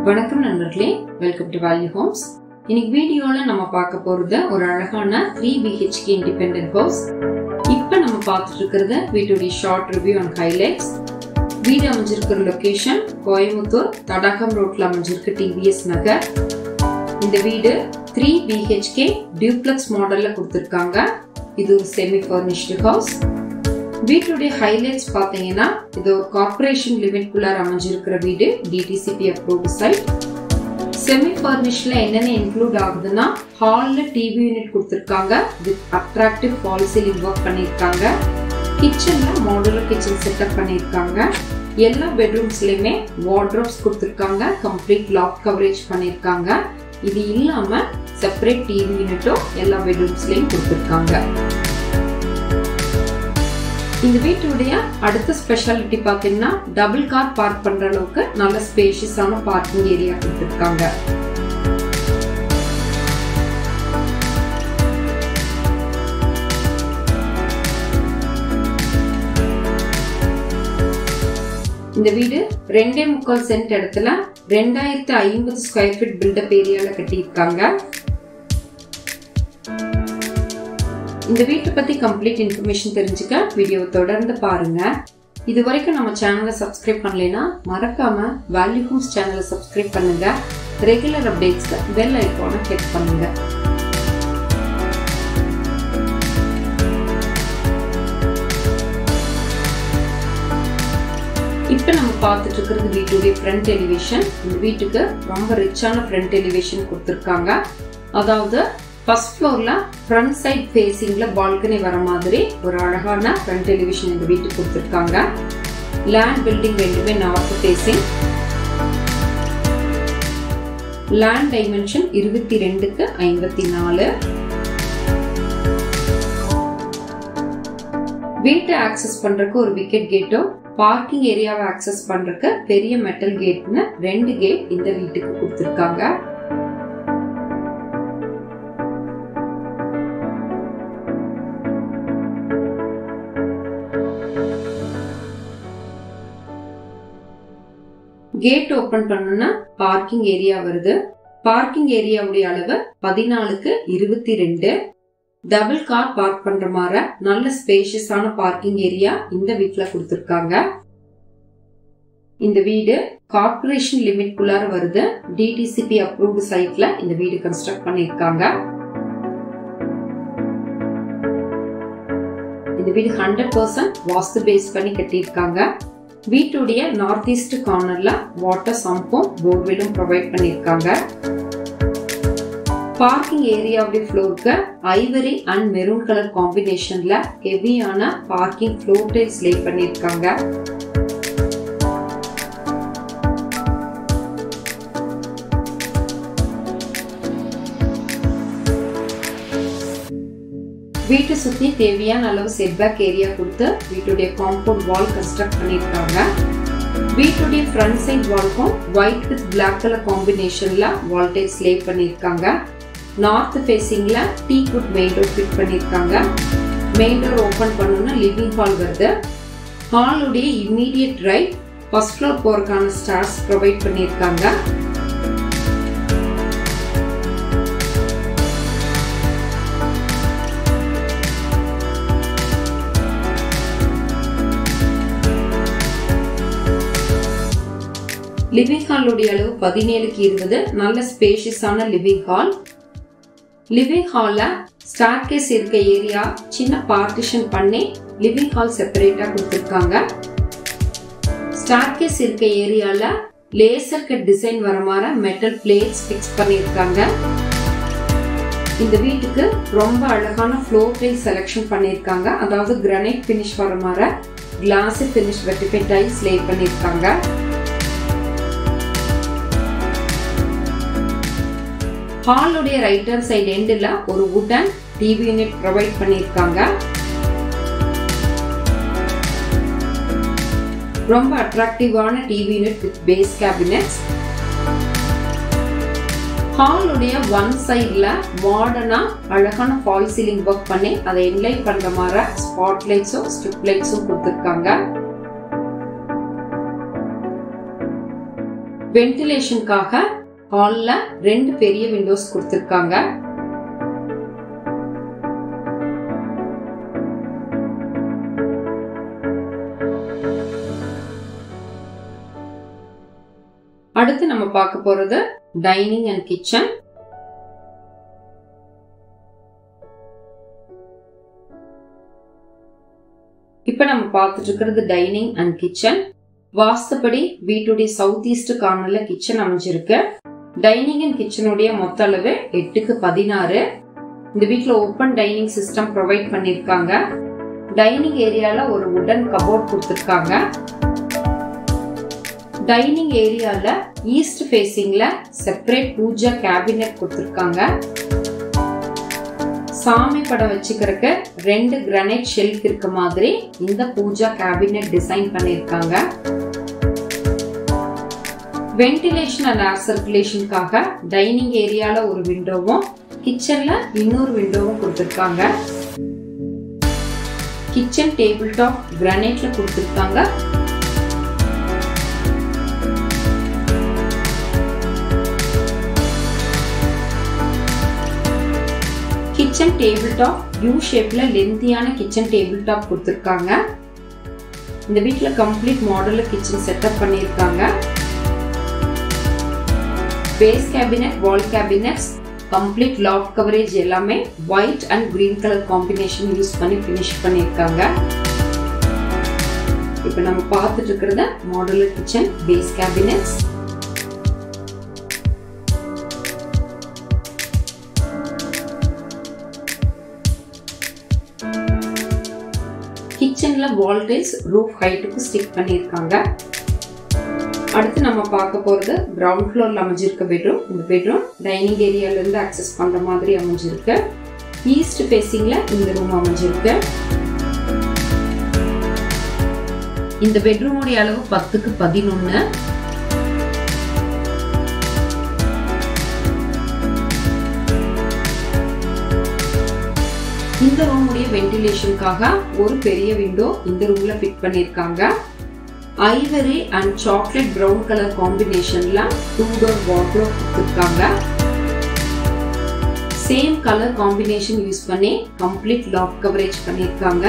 வணக்கம் நண்பர்களே welcome to value Holmes இன்னைக்கு வீடியோல நம்ம பார்க்க போறது ஒரு அழகான த்ரீ பிஹெச்கே இண்டிபெண்டன்ட் ஹவுஸ் இப்போ நம்ம பார்த்துட்டு இருக்கிறது வீட்டுடைய ஷார்ட் ரிவ்யூ அண்ட் ஹைலைட்ஸ் வீடு அமைஞ்சிருக்கிற லொகேஷன் கோயம்புத்தூர் தடாகம் ரோட்ல அமைஞ்சிருக்கு டிவிஎஸ் நகர் இந்த வீடு த்ரீ பிஹெச்கே டியூப்ளெக்ஸ் மாடல்ல கொடுத்துருக்காங்க இது ஒரு செமி ஃபர்னிஷ்டு ஹவுஸ் வீட்டுடைய ஹைலைட்ஸ் பார்த்தீங்கன்னா இது ஒரு கார்பரேஷன் லிமிட்குள்ளார அமைஞ்சிருக்கிற வீடு டிடிசிபி அப்ரூவ்டு சைட் செமி ஃபர்னிஷ்ல என்னென்ன இன்க்ளூட் ஆகுதுன்னா ஹாலில் டிவி யூனிட் கொடுத்துருக்காங்க with attractive fall ceiling work பண்ணியிருக்காங்க கிச்சனில் மாடுலர் கிச்சன் செட்டப் பண்ணியிருக்காங்க எல்லா பெட்ரூம்ஸ்லையுமே வார்ட்ரோப்ஸ் கொடுத்துருக்காங்க கம்ப்ளீட் லாக் கவரேஜ் பண்ணியிருக்காங்க இது இல்லாமல் செப்பரேட் டிவி யூனிட்டும் எல்லா பெட்ரூம்ஸ்லையும் கொடுத்துருக்காங்க இந்த வீட்டுடைய அடுத்த ஸ்பெஷாலிட்டி பார்த்தீங்கன்னா டபுள் கார் பார்க் பண்ற அளவுக்கு நல்ல ஸ்பேஷியஸான பார்க்கிங் ஏரியா கொடுத்துருக்காங்க இந்த வீடு ரெண்டே முக்கால் சென்ட் இடத்துல ரெண்டாயிரத்து ஐம்பது ஸ்கொயர் ஃபீட் பில்டப் ஏரியால கட்டியிருக்காங்க இந்த வீட்டை பத்தி கம்ப்ளீட் இன்ஃபர்மேஷன் தெரிஞ்சுக்க வீடியோவை தொடர்ந்து பாருங்க இது வரைக்கும் நம்ம சேனலை சப்ஸ்கிரைப் பண்ணலைன்னா மறக்காம வேல்யூ ஹோம்ஸ் சேனலை சப்ஸ்கிரைப் பண்ணுங்க ரெகுலர் அப்டேட்ஸ்க்கு பெல் ஐக்கானை கிளிக் பண்ணுங்க இப்போ நம்ம பார்த்துட்டு இருக்கிறது வீட்டுடைய ஃப்ரண்ட் எலிவேஷன் இந்த வீட்டுக்கு ரொம்ப ரிச்சான ஃப்ரண்ட் எலிவேஷன் கொடுத்துருக்காங்க அதாவது ஃபர்ஸ்ட் ஃப்ளோர்ல ஃப்ரண்ட் சைட் ஃபேசிங்ல பால்கனி வர மாதிரி ஒரு அழகான ஃப்ரண்ட் டெலிவிஷன் இந்த வீட்டுக்கு கொடுத்துருக்காங்க லேண்ட் பில்டிங் ரெண்டுமே நார்த் ஃபேசிங் லேண்ட் டைமென்ஷன் இருபத்தி ரெண்டுக்கு ஐம்பத்தி நாலு வீட்டை ஆக்சஸ் பண்றதுக்கு ஒரு விக்கெட் கேட்டும் பார்க்கிங் ஏரியாவை ஆக்சஸ் பண்றதுக்கு பெரிய மெட்டல் கேட்னு ரெண்டு கேட் இந்த வீட்டுக்கு கொடுத்துருக்காங்க கேட் ஓபன் பண்ணோம்னா பார்க்கிங் ஏரியா வருது பார்க்கிங் ஏரியாவுடைய அளவு பதினாலுக்கு இருபத்தி ரெண்டு டபுள் கார் பார்க் பண்ற மாதிரி நல்ல ஸ்பேஷியஸான பார்க்கிங் ஏரியா இந்த வீட்டுல கொடுத்துருக்காங்க இந்த வீடு கார்பரேஷன் லிமிட்குள்ளார வருது டிடிசிபி அப்ரூவ்டு சைட்ல இந்த வீடு கன்ஸ்ட்ரக்ட் பண்ணிருக்காங்க இந்த வீடு ஹண்ட்ரட் பர்சன்ட் வாஸ்து பேஸ் பண்ணி கட்டியிருக்காங்க வீட்டுடைய நார்த் ஈஸ்ட் கார்னர்ல வாட்டர் சம்பும் போர்வெலும் ப்ரொவைட் பண்ணியிருக்காங்க பார்க்கிங் ஏரியாவுடைய ஃப்ளோருக்கு ஐவரி அண்ட் மெரூன் கலர் காம்பினேஷன்ல ஹெவியான பார்க்கிங் ஃப்ளோர் டைல்ஸ் லே பண்ணியிருக்காங்க வீட்டை சுத்தி தேவையான அளவு செட்பேக் ஏரியா கொடுத்து வீட்டுடைய காம்பவுண்ட் வால் கன்ஸ்ட்ரக்ட் பண்ணியிருக்காங்க வீட்டுடைய ஃப்ரண்ட் சைட் வால்க்கும் ஒயிட் வித் பிளாக் கலர் காம்பினேஷன்ல வால் டைல்ஸ் லே பண்ணியிருக்காங்க நார்த் ஃபேசிங்ல teak wood main door fit பண்ணியிருக்காங்க மெயின் டோர் ஓப்பன் பண்ணணும்னா லிவிங் ஹால் வருது ஹாலுடைய இம்மீடியட் ரைட் ஃபர்ஸ்ட் ஃப்ளோர் போறதுக்கான ஸ்டார்ஸ் ப்ரொவைட் பண்ணியிருக்காங்க லிவிங் ஹாலுடைய அளவு பதினேழுக்கு இருபது நல்ல ஸ்பேஷியஸான லிவிங் ஹால் லிவிங் ஹால்ல ஸ்டார்கேஸ் இருக்க ஏரியா சின்ன பார்ட்டிஷன் பண்ணி லிவிங் ஹால் செப்பரேட்டா கொடுத்துருக்காங்க ஸ்டார்கேஸ் இருக்க ஏரியால லேசர் கட் டிசைன் வர மாதிரி மெட்டல் பிளேட்ஸ் ஃபிக்ஸ் பண்ணியிருக்காங்க இந்த வீட்டுக்கு ரொம்ப அழகான ஃப்ளோர் டைல் செலெக்ஷன் பண்ணியிருக்காங்க அதாவது கிரானைட் ஃபினிஷ் வர மாதிரி glassy finish vitrified tiles lay பண்ணியிருக்காங்க ஹாலுடைய ரைட் ஹேண்ட் சைடு எண்டில் ஒரு வுடன் டிவி யூனிட் ப்ரொவைட் பண்ணியிருக்காங்க ரொம்ப அட்ராக்டிவான TV unit with base cabinets ஹாலுடைய ஒன் சைடில் மாடர்னாக அழகான ஃபால் சீலிங் ஒர்க் பண்ணி அதை என்லைட் பண்ணுற மாதிரி ஸ்பாட் லைட்ஸும் ஸ்ட்ரிப் லைட்ஸும் கொடுத்துருக்காங்க வென்டிலேஷனுக்காக ஹால்ல ரெண்டு பெரிய விண்டோஸ் கொடுத்திருக்காங்க அடுத்து நம்ம பார்க்க போறது டைனிங் அண்ட் கிச்சன் இப்ப நம்ம பார்த்துட்டு இருக்கிறது டைனிங் அண்ட் கிச்சன் வாஸ்துப்படி வீட்டுடைய சவுத் ஈஸ்ட் கார்னர்ல கிச்சன் அமைஞ்சிருக்கு டைனிங் அண்ட் கிச்சனுடைய மொத்த அளவு எட்டுக்கு பதினாறு இந்த வீட்ல ஓப்பன் டைனிங் சிஸ்டம் ப்ரொவைட் பண்ணிருக்காங்க டைனிங் ஏரியால ஒரு உடன் கபோர்ட் கொடுத்துருக்காங்க டைனிங் ஏரியால ஈஸ்ட் ஃபேசிங்ல செப்பரேட் பூஜா கேபினெட் கொடுத்துருக்காங்க சாமி படம் வச்சுக்கிறதுக்கு ரெண்டு கிரானைட் ஷெல்ஃப் இருக்க மாதிரி இந்த பூஜா கேபினெட் டிசைன் பண்ணிருக்காங்க வென்டிலேஷன் அண்ட் ஏர் சர்க்குலேஷனுக்காக டைனிங் ஏரியால ஒரு விண்டோவும் கிச்சன்ல இன்னொரு விண்டோவும் கொடுத்துருக்காங்க கிச்சன் டேபிள் டாப் கிரானைட்ல கொடுத்துருக்காங்க கிச்சன் டேபிள் டாப் யூ ஷேப்ல லென்த்தியான கிச்சன் டேபிள் டாப் கொடுத்துருக்காங்க இந்த வீட்டில் கம்ப்ளீட் மாடலில் கிச்சன் செட்டப் பண்ணியிருக்காங்க base cabinet wall cabinets complete lock coverage எல்லாமே white and green colour combination use பண்ணி ஃபினிஷ் பண்ணியிருக்காங்க இப்போ நம்ம பார்த்துட்டு இருக்கிறது மாடலர் கிச்சன் பேஸ் கேபினெட்ஸ் கிச்சன்ல வால் டைல்ஸ் ரூஃப் ஹைட்டுக்கு ஸ்டிக் பண்ணியிருக்காங்க அடுத்து நம்ம பார்க்க போறது கிரவுண்ட் ஃப்ளோர்ல அமைஞ்சிருக்க பெட்ரூம் இந்த பெட்ரூம் டைனிங் ஏரியால இருந்து அக்சஸ் பண்ற மாதிரி அமைஞ்சிருக்கு ஈஸ்ட் ஃபேசிங்ல இந்த ரூம் அமைஞ்சிருக்கு இந்த பெட்ரூமுடைய அளவு பத்துக்கு பதினொன்னு இந்த ரூமுடைய வென்டிலேஷனுக்காக ஒரு பெரிய விண்டோ இந்த ரூம்ல ஃபிட் பண்ணிருக்காங்க ivory and chocolate brown colour காம்பினேஷன்ல டூ டோர் வார்ட்ரோப் கொடுத்துருக்காங்க சேம் கலர் காம்பினேஷன் யூஸ் பண்ணி கம்ப்ளீட் லாக் கவரேஜ் பண்ணிருக்காங்க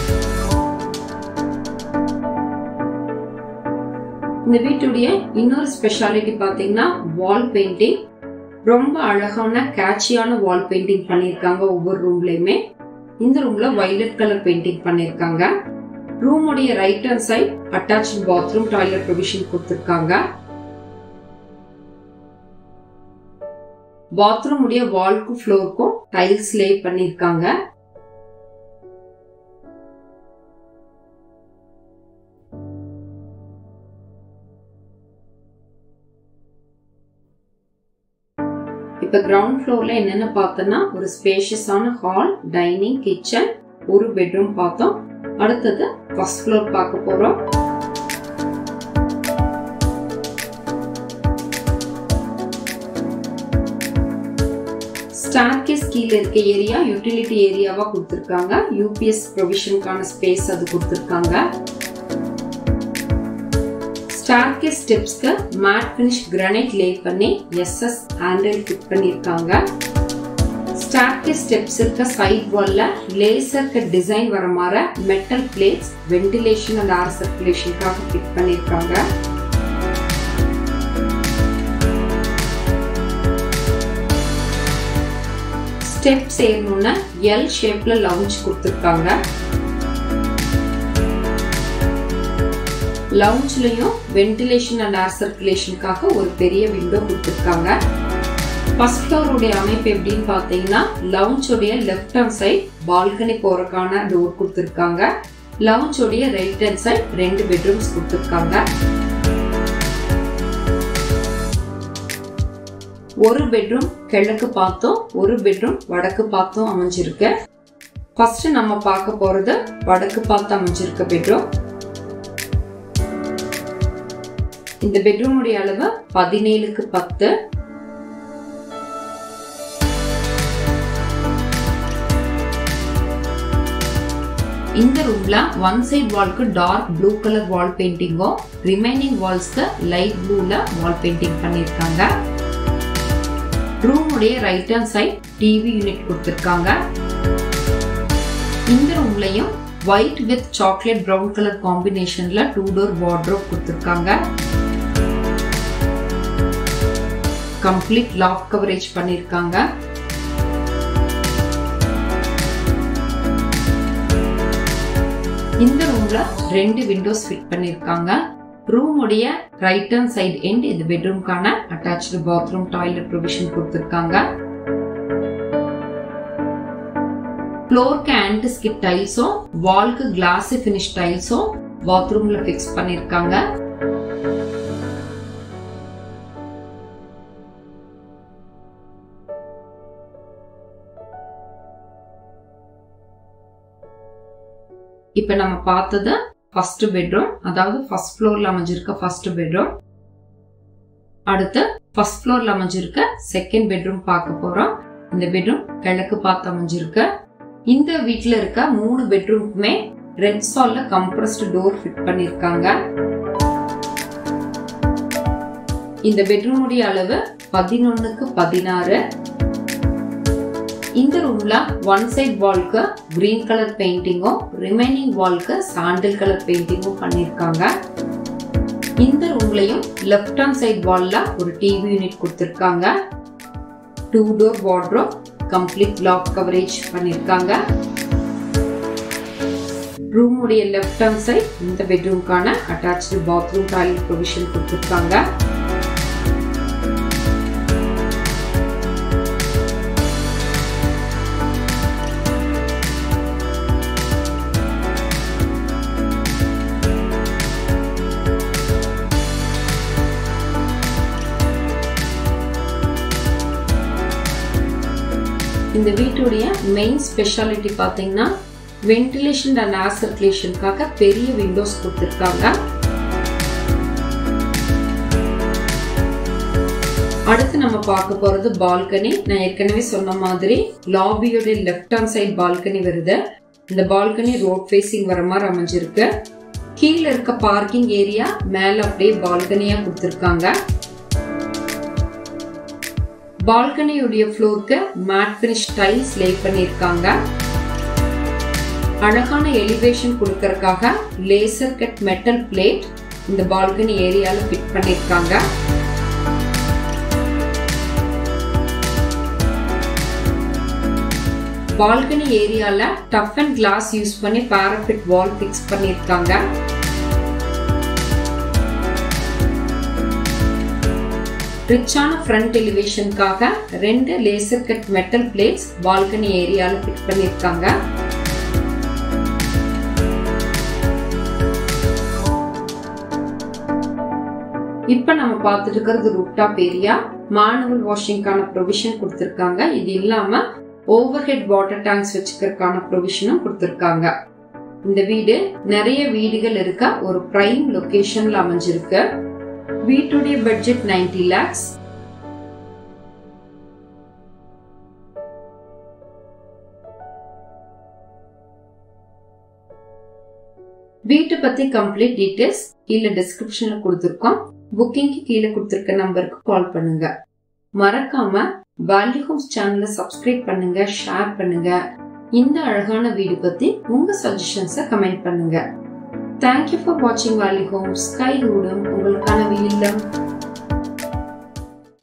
இந்த வீட்டுடைய இன்னொரு ஸ்பெஷாலிட்டி பார்த்தீங்கன்னா வால் பெயிண்டிங் ரொம்ப அழகான கேட்சியான வால் பெயிண்டிங் பண்ணியிருக்காங்க ஒவ்வொரு ரூம்லயுமே இந்த ரூம்ல வைலட் கலர் பெயிண்டிங் பண்ணிருக்காங்க ரூமுடைய right hand side attach bathroom toilet provision கொடுத்துருக்காங்க பாத்ரூம் உடைய வால்க்கும் ஃப்ளோருக்கும் டைல்ஸ் லே பண்ணிருக்காங்க இப்ப கிரவுண்ட் ஃப்ளோர்ல என்னென்ன பார்த்தோம்னா ஒரு ஸ்பேஷியஸான ஹால் டைனிங் கிச்சன் ஒரு பெட்ரூம் பார்த்தோம் அடுத்தது ஃபர்ஸ்ட் ஃப்ளோர் பார்க்க போறோம் ஸ்டார்கேஸ் கீழே இருக்க ஏரியா யூட்டிலிட்டி ஏரியாவா கொடுத்துருக்காங்க யூபிஎஸ் ப்ரொவிஷனுக்கான ஸ்பேஸ் அது கொடுத்துருக்காங்க ஸ்டார்கேஸ் ஸ்டெப்ஸ்க்கு மேட் ஃபினிஷ் கிரானைட் லே பண்ணி எஸ்எஸ் ஹேண்டில் ஃபிட் பண்ணியிருக்காங்க ஸ்டார்கேஸ் ஸ்டெப்ஸ் இருக்க சைட் வால்ல லேசருக்கு டிசைன் வர மாதிரி metal plates ventilation and air சர்க்குலேஷனுக்காக ஃபிட் பண்ணியிருக்காங்க ஸ்டெப்ஸ் ஏறணும்னா எல் ஷேப்ல லவுஞ்ச் கொடுத்துருக்காங்க லவுஞ்ச்லயும் வென்டிலேஷன் அண்ட் ஏர் சர்க்குலேஷனுக்காக ஒரு பெரிய விண்டோ கொடுத்துருக்காங்க ஃபர்ஸ்ட் ஃப்ளோருடைய அமைப்பு எப்படின்னு பார்த்தீங்கன்னா லவுஞ்சோடைய லெஃப்ட் ஹேண்ட் சைட் பால்கனி போறதுக்கான டோர் கொடுத்துருக்காங்க லவுஞ்சோடைய ரைட் ஹேண்ட் சைட் ரெண்டு பெட்ரூம்ஸ் கொடுத்துருக்காங்க ஒரு பெட்ரூம் கிழக்கு பார்த்தோம் ஒரு பெட்ரூம் வடக்கு பார்த்தும் அமைஞ்சிருக்கு ஃபர்ஸ்ட் நம்ம பார்க்க போறது வடக்கு பார்த்து அமைஞ்சிருக்க பெட்ரூம் இந்த பெட்ரூமுடைய அளவு பதினேழுக்கு பத்து இந்த ரூம்ல ஒன் சைட் வால்க்கு டார்க் ப்ளூ கலர் வால் பெயிண்டிங்கும் ரிமைனிங் வால்ஸ்க்கு லைட் ப்ளூல வால் பெயிண்டிங் பண்ணியிருக்காங்க ரூமுடைய right hand side TV unit கொடுத்துருக்காங்க இந்த ரூம்லையும் white with chocolate brown colour காம்பினேஷன்ல டூ டோர் வார்ட்ரோப் கொடுத்துருக்காங்க கம்ப்ளீட் லாக் கவரேஜ் பண்ணியிருக்காங்க இந்த ரூம்ல ரெண்டு விண்டோஸ் ஃபிட் பண்ணிருக்காங்க ரூமுடைய ரைட் ஹேண்ட் சைடு எண்ட் இந்த பெட்ரூம்க்கான அட்டாச்சு பாத்ரூம் டாய்லெட் ப்ரொவிஷன் கொடுத்துருக்காங்க ஃப்ளோருக்கு ஆன்ட் ஸ்கிட் டைல்ஸும் வால்க்கு கிளாஸ் ஃபினிஷ் டைல்ஸும் பாத்ரூம்ல ஃபிக்ஸ் பண்ணிருக்காங்க இப்ப நம்ம பார்த்தது ஃபர்ஸ்ட் பெட்ரூம் அதாவது ஃபர்ஸ்ட் ஃப்ளோர்ல அமைஞ்சிருக்க ஃபர்ஸ்ட் பெட்ரூம் அடுத்து ஃபர்ஸ்ட் ஃப்ளோர்ல அமைஞ்சிருக்க செகண்ட் பெட்ரூம் பார்க்க போறோம் இந்த பெட்ரூம் கிழக்கு பார்த்து அமைஞ்சிருக்கு இந்த வீட்ல இருக்க மூணு பெட்ரூமுக்குமே ரெட் சால்ல கம்ப்ரஸ்டு டோர் ஃபிட் பண்ணிருக்காங்க இந்த பெட்ரூமுடைய அளவு பதினொன்னுக்கு பதினாறு இந்த ரூம்ல ஒன் சைட் வால்க்கு கிரீன் கலர் பெயிண்டிங்கும் ரிமைனிங் வால்க்கு சாண்டில் கலர் பெயிண்டிங்கும் பண்ணிருக்காங்க இந்த ரூம்லயும் லெஃப்ட் ஹேண்ட் சைட் வால்ல ஒரு டிவி யூனிட் கொடுத்திருக்காங்க two door wardrobe complete lock coverage பண்ணிருக்காங்க ரூமுடைய லெஃப்ட் ஹேண்ட் சைட் இந்த பெட்ரூம்க்கான அட்டாச்சு பாத்ரூம் டாய்லெட் ப்ரொவிஷன் கொடுத்திருக்காங்க இந்த வீட்டுடைய மெயின் ஸ்பெஷாலிட்டி பார்த்தீங்கன்னா வென்டிலேஷன் அண்ட் ஏர் சர்க்குலேஷனுக்காக பெரிய விண்டோஸ் கொடுத்துருக்காங்க அடுத்து நம்ம பார்க்க போறது பால்கனி நான் ஏற்கனவே சொன்ன மாதிரி லாபியோட லெஃப்ட் ஹேண்ட் சைட் பால்கனி வருது இந்த பால்கனி ரோட் ஃபேசிங் வர மாதிரி அமைஞ்சிருக்கு கீழே இருக்க பார்க்கிங் ஏரியா மேல அப்படியே பால்கனியா கொடுத்துருக்காங்க பால்கனியுடைய ஃப்ளோருக்கு மேட் ஃபினிஷ் டைல்ஸ் லே பண்ணியிருக்காங்க அழகான எலிவேஷன் கொடுக்கறதுக்காக லேசர் கட் மெட்டல் பிளேட் இந்த பால்கனி ஏரியால ஃபிட் பண்ணியிருக்காங்க பால்கனி ஏரியால டஃப் அண்ட் கிளாஸ் யூஸ் பண்ணி பாராஃபிட் வால் ஃபிக்ஸ் பண்ணியிருக்காங்க ரிச்சான ஃப்ரண்ட் எலிவேஷனுக்காக ரெண்டு laser cut metal plates balcony ஏரியால ஃபிட் பண்ணியிருக்காங்க இப்ப நம்ம பார்த்துட்டு இருக்கிறது ரூப்டாப் ஏரியா மானுவல் வாஷிங்கான ப்ரொவிஷன் கொடுத்துருக்காங்க இது இல்லாம ஓவர் ஹெட் வாட்டர் டேங்க்ஸ் வச்சுக்கிறதுக்கான ப்ரொவிஷனும் கொடுத்துருக்காங்க இந்த வீடு நிறைய வீடுகள் இருக்க ஒரு பிரைம் லொகேஷன்ல அமைஞ்சிருக்கு வீட்டுடைய பட்ஜெட் நைன்டி லேக்ஸ் வீட்டை பத்தி கம்ப்ளீட் டீடைல்ஸ் கீழே டிஸ்கிரிப்ஷன்ல கொடுத்துருக்கோம் புக்கிங்க்கு கீழே கொடுத்துருக்க நம்பருக்கு கால் பண்ணுங்க மறக்காம வேல்யூ ஹோம்ஸ் சேனலை சப்ஸ்கிரைப் பண்ணுங்க ஷேர் பண்ணுங்க இந்த அழகான வீடு பத்தி உங்க சஜஷன்ஸை கமெண்ட் பண்ணுங்க தேங்க்யூ ஃபார் வாட்சிங் வேல்யூ ஹோம்ஸ் கை ஊடும் உங்களுக்கான இல்லம்